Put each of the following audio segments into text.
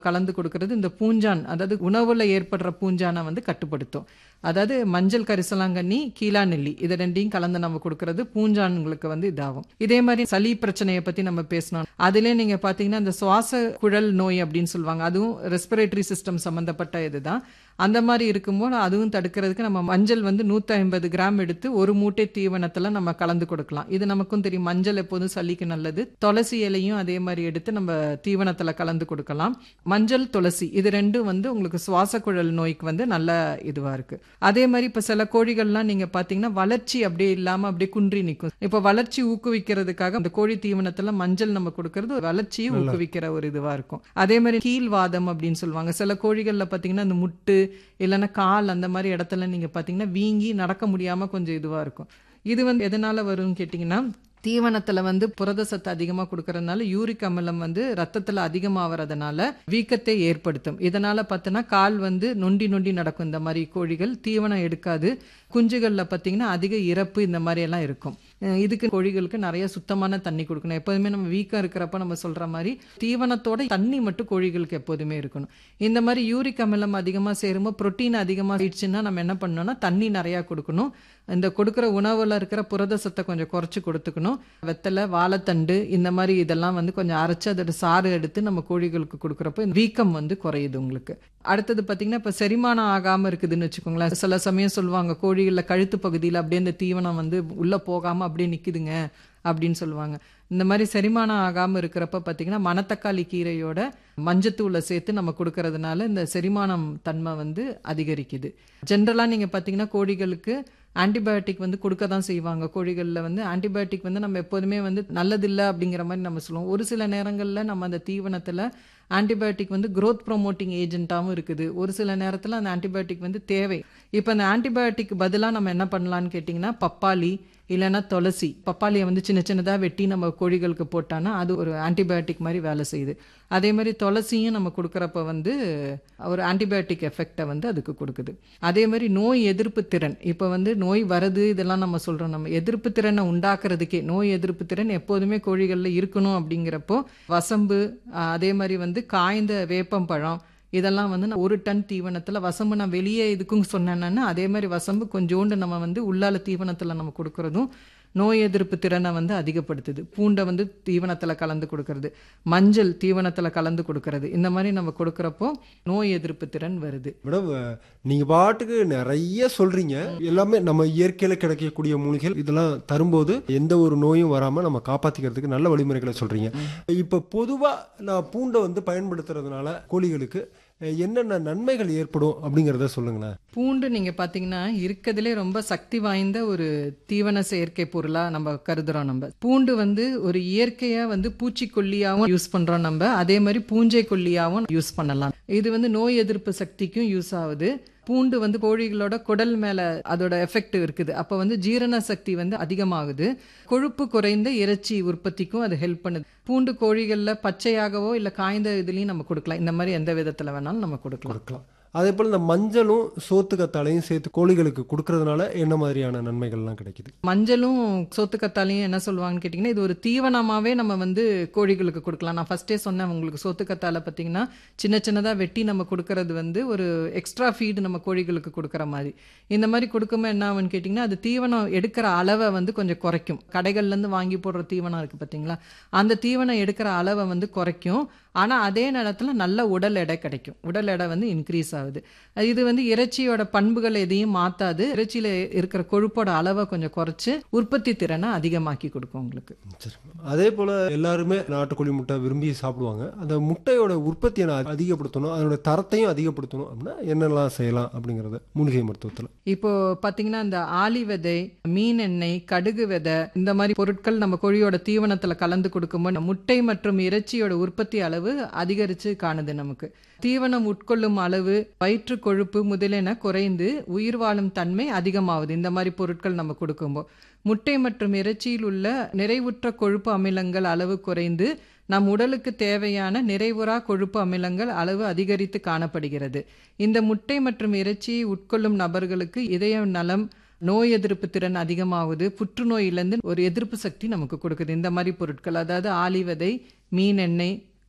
கலந்து கொடுக்கறது இந்த பூஞ்சான் அதாவது உணவுல ஏற்படுற பூஞ்சானை வந்து கட்டுப்படுத்தும் அதாவது மஞ்சள் கரிசலாங்கண்ணி கீழா நெல்லி இது ரெண்டையும் கலந்து நம்ம கொடுக்கறது பூஞ்சான்களுக்கு வந்து இதாகும் இதே மாதிரி சளி பிரச்சனையை பத்தி நம்ம பேசணும் அதுல நீங்க பாத்தீங்கன்னா இந்த சுவாச குழல் நோய் அப்படின்னு சொல்லுவாங்க அதுவும் ரெஸ்பிரேட்டரி சிஸ்டம் சம்பந்தப்பட்ட இதுதான் அந்த மாதிரி இருக்கும்போது அதுவும் தடுக்கிறதுக்கு நம்ம மஞ்சள் வந்து நூற்றி ஐம்பது கிராம் எடுத்து ஒரு மூட்டை தீவனத்தில் நம்ம கலந்து கொடுக்கலாம் இது நமக்கும் தெரியும் மஞ்சள் எப்போதும் சளிக்கு நல்லது துளசி இலையும் அதே மாதிரி எடுத்து நம்ம தீவனத்தில் கலந்து கொடுக்கலாம் மஞ்சள் துளசி இது ரெண்டும் வந்து உங்களுக்கு சுவாச குழல் நோய்க்கு வந்து நல்ல இதுவாக இருக்கு அதே மாதிரி இப்போ சில கோழிகள்லாம் நீங்கள் பார்த்தீங்கன்னா வளர்ச்சி அப்படியே இல்லாமல் அப்படியே குன்றி நிற்கும் இப்போ வளர்ச்சி ஊக்குவிக்கிறதுக்காக அந்த கோழி தீவனத்தில் மஞ்சள் நம்ம கொடுக்கறது ஒரு வளர்ச்சியை ஊக்குவிக்கிற ஒரு இதுவாக இருக்கும் அதே மாதிரி கீழ்வாதம் அப்படின்னு சொல்லுவாங்க சில கோழிகளில் பார்த்தீங்கன்னா அந்த முட்டு இல்லைன்னா கால் அந்த மாதிரி இடத்துல நீங்கள் பார்த்தீங்கன்னா வீங்கி நடக்க முடியாமல் கொஞ்சம் இதுவாக இருக்கும் இது வந்து எதனால் வரும்னு கேட்டிங்கன்னா தீவனத்தில் வந்து புரத சத்து அதிகமாக கொடுக்கறதுனால யூரிக் அமிலம் வந்து ரத்தத்தில் அதிகமாகிறதுனால வீக்கத்தை ஏற்படுத்தும் இதனால் பார்த்தோன்னா கால் வந்து நொண்டி நொண்டி நடக்கும் இந்த மாதிரி கோழிகள் தீவனம் எடுக்காது குஞ்சுகளில் பார்த்தீங்கன்னா அதிக இறப்பு இந்த மாதிரி எல்லாம் இருக்கும் அஹ் இதுக்கு கோழிகளுக்கு நிறைய சுத்தமான தண்ணி கொடுக்கணும் எப்போதுமே நம்ம வீக்கம் இருக்கிறப்ப நம்ம சொல்கிற மாதிரி தீவனத்தோட தண்ணி மட்டும் கோழிகளுக்கு எப்போதுமே இருக்கணும் இந்த மாதிரி யூரிக் அமிலம் அதிகமாக சேரும்போது புரோட்டீன் அதிகமாக ஆயிடுச்சுன்னா நம்ம என்ன பண்ணணும்னா தண்ணி நிறையா கொடுக்கணும் இந்த கொடுக்குற உணவில் இருக்கிற புரத சத்தை கொஞ்சம் குறைச்சி கொடுத்துக்கணும் வெத்தலை வாழைத்தண்டு இந்த மாதிரி இதெல்லாம் வந்து கொஞ்சம் அரைச்சி அதோட சாறு எடுத்து நம்ம கோழிகளுக்கு கொடுக்குறப்போ இந்த வீக்கம் வந்து குறையுது உங்களுக்கு அடுத்தது பார்த்தீங்கன்னா இப்போ செரிமானம் ஆகாமல் இருக்குதுன்னு வச்சுக்கோங்களேன் சில சமயம் சொல்லுவாங்க கோழிகளில் கழுத்து பகுதியில் அப்படியே இந்த தீவனம் வந்து உள்ளே போகாமல் அப்படியே நிற்குதுங்க அப்படின்னு சொல்லுவாங்க இந்த மாதிரி செரிமானம் ஆகாமல் இருக்கிறப்ப பார்த்தீங்கன்னா மணத்தக்காளி கீரையோட மஞ்சத்தூளை சேர்த்து நம்ம கொடுக்கறதுனால இந்த செரிமானம் தன்மை வந்து அதிகரிக்குது ஜென்ரலாக நீங்கள் பார்த்தீங்கன்னா கோழிகளுக்கு ஆன்டிபயோட்டிக் வந்து கொடுக்க தான் செய்வாங்க கோழிகளில் வந்து ஆன்டிபயோட்டிக் வந்து நம்ம எப்போதுமே வந்து நல்லதில்லை அப்படிங்கிற மாதிரி நம்ம சொல்லுவோம் ஒரு சில நேரங்களில் நம்ம அந்த தீவனத்தில் ஆன்டிபயோட்டிக் வந்து growth ப்ரோமோட்டிங் ஏஜென்ட்டாகவும் இருக்குது ஒரு சில நேரத்தில் அந்த ஆன்டிபயோட்டிக் வந்து தேவை இப்போ அந்த ஆன்டிபயோட்டிக் பதிலாக நம்ம என்ன பண்ணலான்னு கேட்டிங்கன்னா பப்பாளி இல்லைன்னா துளசி பப்பாளியை வந்து சின்ன சின்னதாக வெட்டி நம்ம கோழிகளுக்கு போட்டான்னா அது ஒரு ஆன்டிபயோட்டிக் மாதிரி வேலை செய்யுது அதே மாதிரி துளசியும் நம்ம கொடுக்குறப்ப வந்து ஒரு ஆன்டிபயோட்டிக் எஃபெக்டை வந்து அதுக்கு கொடுக்குது அதே மாதிரி நோய் எதிர்ப்பு திறன் இப்போ வந்து நோய் வருது இதெல்லாம் நம்ம சொல்கிறோம் நம்ம எதிர்ப்பு திறனை உண்டாக்குறதுக்கே நோய் எதிர்ப்பு திறன் எப்போதுமே கோழிகளில் இருக்கணும் அப்படிங்கிறப்போ வசம்பு அஹ், அதே மாதிரி வந்து காய்ந்த வேப்பம்பழம் இதெல்லாம் வந்து நான் ஒரு டன் தீவனத்தில் வசம்பு நான் வெளியே இதுக்கும் சொன்னேன்னா அதே மாதிரி வசம்பு கொஞ்சோண்டு நம்ம வந்து உள்ளால தீவனத்தில் நம்ம கொடுக்கறதும் நோய் எதிர்ப்பு திறனை வந்து அதிகப்படுத்துது பூண்டை வந்து தீவனத்தில் கலந்து கொடுக்கறது மஞ்சள் தீவனத்தில் கலந்து கொடுக்கறது இந்த மாதிரி நம்ம கொடுக்குறப்போ நோய் எதிர்ப்பு திறன் வருது மேடம் அஹ், நீங்க பாட்டுக்கு நிறைய சொல்றீங்க எல்லாமே நம்ம இயற்கையில கிடைக்கக்கூடிய மூலிகைகள் இதெல்லாம் தரும்போது எந்த ஒரு நோயும் வராம நம்ம காப்பாத்திக்கிறதுக்கு நல்ல வழிமுறைகளை சொல்றீங்க இப்ப பொதுவா நான் பூண்டை வந்து பயன்படுத்துறதுனால கோழிகளுக்கு அஹ், என்னென்ன நன்மைகள் ஏற்படும் அப்படிங்கறத சொல்லுங்களேன் பூண்டு நீங்கள் பார்த்தீங்கன்னா இருக்கிறதுலே ரொம்ப சக்தி வாய்ந்த ஒரு தீவன செயற்கை பொருளாக நம்ம கருதுறோம் நம்ம பூண்டு வந்து ஒரு இயற்கையாக வந்து பூச்சிக்கொல்லியாகவும் யூஸ் பண்ணுறோம் நம்ம அதே மாதிரி பூஞ்சை கொல்லியாகவும் யூஸ் பண்ணலாம் இது வந்து நோய் எதிர்ப்பு சக்திக்கும் யூஸ் ஆகுது பூண்டு வந்து கோழிகளோட குடல் மேலே அதோட எஃபெக்ட் இருக்குது அப்போ வந்து ஜீரண சக்தி வந்து அதிகமாகுது கொழுப்பு குறைந்த இறைச்சி உற்பத்திக்கும் அது ஹெல்ப் பண்ணுது பூண்டு கோழிகளில் பச்சையாகவோ இல்லை காய்ந்த இதுலேயும் நம்ம கொடுக்கலாம் இந்த மாதிரி எந்த விதத்தில் வேணாலும் நம்ம கொடுக்கலாம் கொடுக்கலாம் அதே போல இந்த மஞ்சளும் சோத்து கத்தாழையும் சேர்த்து கோழிகளுக்கு கொடுக்கறதுனால என்ன மாதிரியான நன்மைகள்லாம் கிடைக்குது மஞ்சளும் சோத்துக்கத்தாலையும் என்ன சொல்லுவாங்கன்னு கேட்டிங்கன்னா இது ஒரு தீவனமாகவே நம்ம வந்து கோழிகளுக்கு கொடுக்கலாம் நான் ஃபஸ்ட்டே சொன்னேன் உங்களுக்கு சோத்துக்கத்தாழை பார்த்தீங்கன்னா சின்ன சின்னதாக வெட்டி நம்ம கொடுக்கறது வந்து ஒரு எக்ஸ்ட்ரா ஃபீடு நம்ம கோழிகளுக்கு கொடுக்குற மாதிரி இந்த மாதிரி கொடுக்கும்போது என்ன ஆகும்னு கேட்டிங்கன்னா அது தீவனம் எடுக்கிற அளவை வந்து கொஞ்சம் குறைக்கும் கடைகள்லேருந்து வாங்கி போடுற தீவனம் இருக்குது பார்த்தீங்களா அந்த தீவனம் எடுக்கிற அளவை வந்து குறைக்கும் ஆனால் அதே நேரத்தில் நல்ல உடல் எடை கிடைக்கும் உடல் எடை வந்து இன்க்ரீஸ் ஆகுது இது வந்து இறைச்சியோட பண்புகள் எதையும் மாற்றாது இறைச்சியில் இருக்கிற கொழுப்போட அளவை கொஞ்சம் குறைச்சு உற்பத்தி திறனை அதிகமாக்கி கொடுக்கும் உங்களுக்கு சரி. அதே போல எல்லாருமே நாட்டுக்கோழி முட்டை விரும்பி சாப்பிடுவாங்க அந்த முட்டையோட உற்பத்தியை நான் அதிகப்படுத்தணும் அதனோட தரத்தையும் அதிகப்படுத்தணும் அப்படின்னா என்னெல்லாம் செய்யலாம் அப்படிங்கறத மூலிகை மருத்துவத்துல இப்போ பார்த்தீங்கன்னா இந்த ஆளி விதை மீன் எண்ணெய் கடுகு விதை இந்த மாதிரி பொருட்கள் நம்ம கோழியோட தீவனத்தில் கலந்து கொடுக்கும்போது முட்டை மற்றும் இறைச்சியோட உற்பத்தி அளவு அதிகரித்து காணுது நமக்கு தீவனம் உட்கொள்ளும் அளவு வயிற்று கொழுப்பு முதலென குறைந்து உயிர் வாழும் தன்மை அதிகமாகுது இந்த மாதிரி பொருட்கள் நம்ம கொடுக்கும்போது முட்டை மற்றும் இறைச்சியில் உள்ள நிறைவுற்ற கொழுப்பு அமிலங்கள் அளவு குறைந்து நம் உடலுக்கு தேவையான நிறைவுறா கொழுப்பு அமிலங்கள் அளவு அதிகரித்து காணப்படுகிறது இந்த முட்டை மற்றும் இறைச்சியை உட்கொள்ளும் நபர்களுக்கு இதய நலம் நோய் எதிர்ப்பு திறன் அதிகமாகுது புற்றுநோயிலேருந்து ஒரு எதிர்ப்பு சக்தி நமக்கு கொடுக்குது இந்த மாதிரி பொருட்கள் அதாவது ஆலிவதை மீன் எண்ணெய்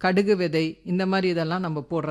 கடுகு விதை இந்த மாதிரி இதெல்லாம் நம்ம போடுறது